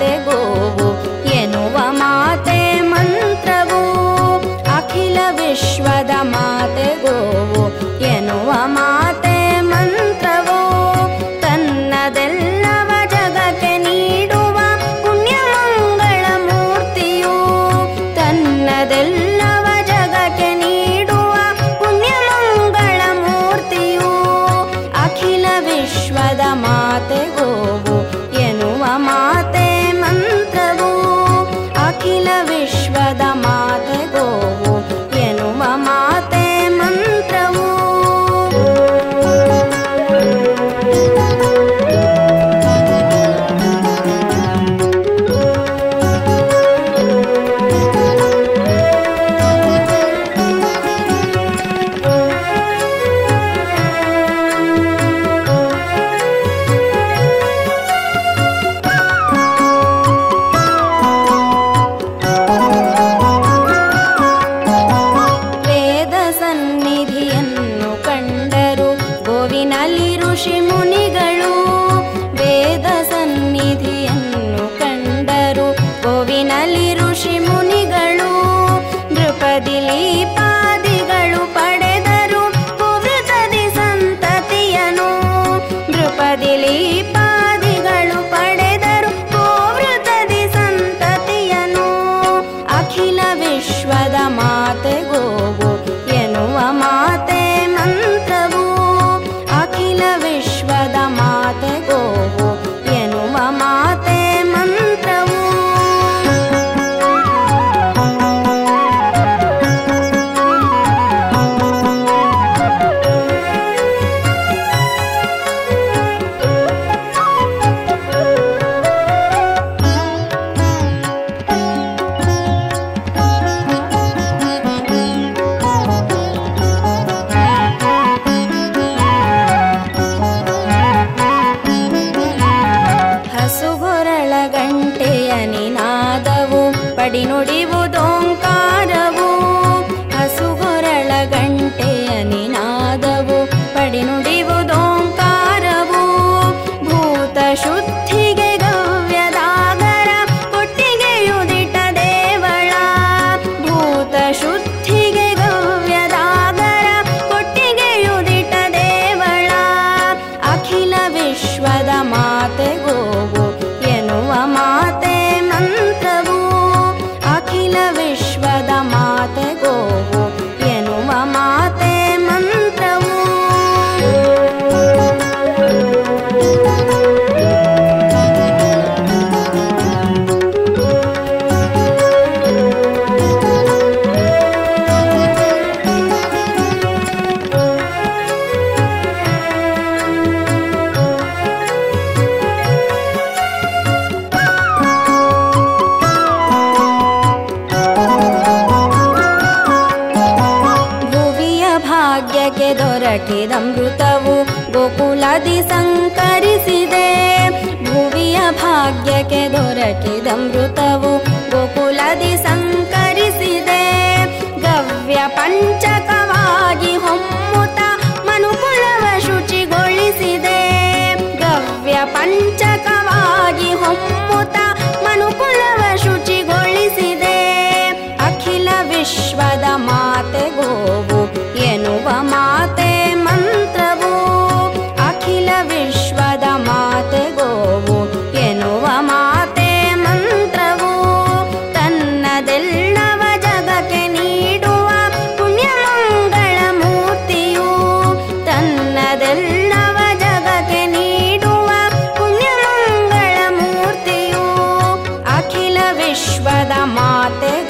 ಮಾತೆ ಗೋವು ಎನ್ನುವ ಮಾತೆ ಮಂತ್ರವು ಅಖಿಲ ವಿಶ್ವದ ಮಾತೆ ಗೋವು ಎನ್ನುವ ಮಾತೆ ಮಂತ್ರವು ತನ್ನದೆಲ್ಲವ ಜಗಕ್ಕೆ ನೀಡುವ ಪುಣ್ಯ ಮಂಗಳ ಮೂರ್ತಿಯು ತನ್ನದೆಲ್ಲವ ಜಗಕ್ಕೆ ನೀಡುವ ಪುಣ್ಯ ಮಂಗಳ ಮೂರ್ತಿಯು ಅಖಿಲ ವಿಶ್ವದ ಮಾತೆ ಗೋವು ಎನ್ನುವ ಮಾತೆ ಮಂತ್ರವು ಅಖಿಲ ವಿಶ್ವದ ಮಾತೆ ಗೋವು ಎನ್ನುವ ಮಾತೆ ಮಂತ್ರವು ವೇದ ಸನ್ನಿಧಿಯನ್ನು ಕಂಡರು ಗೋವಿನಲ್ಲಿ ಋಷಿ ಮುನಿಗಳು ವೇದ ಸನ್ನಿಧಿಯನ್ನು ಕಂಡರು ಗೋವಿನಲ್ಲಿ ಋಷಿ ಮುನಿಗಳು ನೃಪದಿಲಿ ಪಾದಿಗಳು ಪಡೆದರು ಕುವೃತದಿ ಸಂತತಿಯನು ನೃಪದಿಲಿ ಪಾದಿಗಳು ಪಡೆದರು ಕೋವೃತದಿ ಸಂತತಿಯನು ಅಖಿಲ ವಿಶ್ವದ ಮಾತೆ ಗೋವು ಎನ್ನುವ ಮಾತೆ ಮಂತ್ರವು ಅಖಿಲ ವಿಶ್ವದ ಮಾತೆ ಗೋವು ಎನ್ನುವ ಮಾತೆ ಮಂತ್ರವು ಹಸುಗೊರಳ ಗಂಟೆಯ ನಿನಾದವು ಪಡಿನುಡಿವುದೋಂಕಾರವು ಹಸುಗೊರಳ ಗಂಟೆಯ ನಿನಾದವು ಪಡಿನುಡಿವುದೋಂಕಾರವು ಭೂತ ಶುದ್ಧಿಗೆ ಗವ್ಯದಾಗರ ಕೊಟ್ಟಿಗೆಯುದಿಟ ದೇವಳ ಭೂತ ಶುದ್ಧಿಗೆ ಗವ್ಯದಾಗರ ಕೊಟ್ಟಿಗೆಯುದಿಟ ದೇವಳ ಅಖಿಲ ವಿಶ್ವದ ಮಾತೆ ಗೋವು ಎನ್ನುವ ಮಾತೆ ಮಂತ್ರವು ಅಖಿಲ ವಿಶ್ವದ ಮಾತೆ ಗೋವು ಎನ್ನುವ ಮಾತೆ ಮಂತ್ರವು ಭುವಿಯ ಭಾಗ್ಯಕ್ಕೆ ದೊರಕಿದಮೃತವು ಗೋಕುಲದಿ ಸಂಕರಿಸಿದೆ ಭುವಿಯ ಭಾಗ್ಯಕ್ಕೆ ದೊರಕಿದಮೃತವು ಗೋಕುಲದಿ ಸಂಕರಿಸಿದೆ ಗವ್ಯ ಪಂಚಕವಾಗಿ ಹೊಮ್ಮುತ ಮನುಕುಲವ ಶುಚಿಗೊಳಿಸಿದೆ ಗವ್ಯ ಪಂಚಕವಾಗಿ ಹೊಮ್ಮುತ ಮನುಕುಲವ ಶುಚಿಗೊಳಿಸಿದೆ ಅಖಿಲ ವಿಶ್ವದ ಮಾತೆ ಗೋವು ಎನ್ನುವ ಮಾತೆ ಮಂತ್ರವು ಅಖಿಲ ವಿಶ್ವದ ಮಾತೆ ಗೋವು ಎನ್ನುವ ಮಾತೆ ಮಂತ್ರವು ತನ್ನದೆಲ್ಲವ ಜಗಕ್ಕೆ ನೀಡುವ ಪುಣ್ಯ ಮಂಗಳ ಮೂರ್ತಿಯು ತನ್ನದೆಲ್ಲವ ಜಗಕ್ಕೆ ನೀಡುವ ಪುಣ್ಯ ಮಂಗಳ ಮೂರ್ತಿಯು ಅಖಿಲ ವಿಶ್ವದ ಮಾತೆ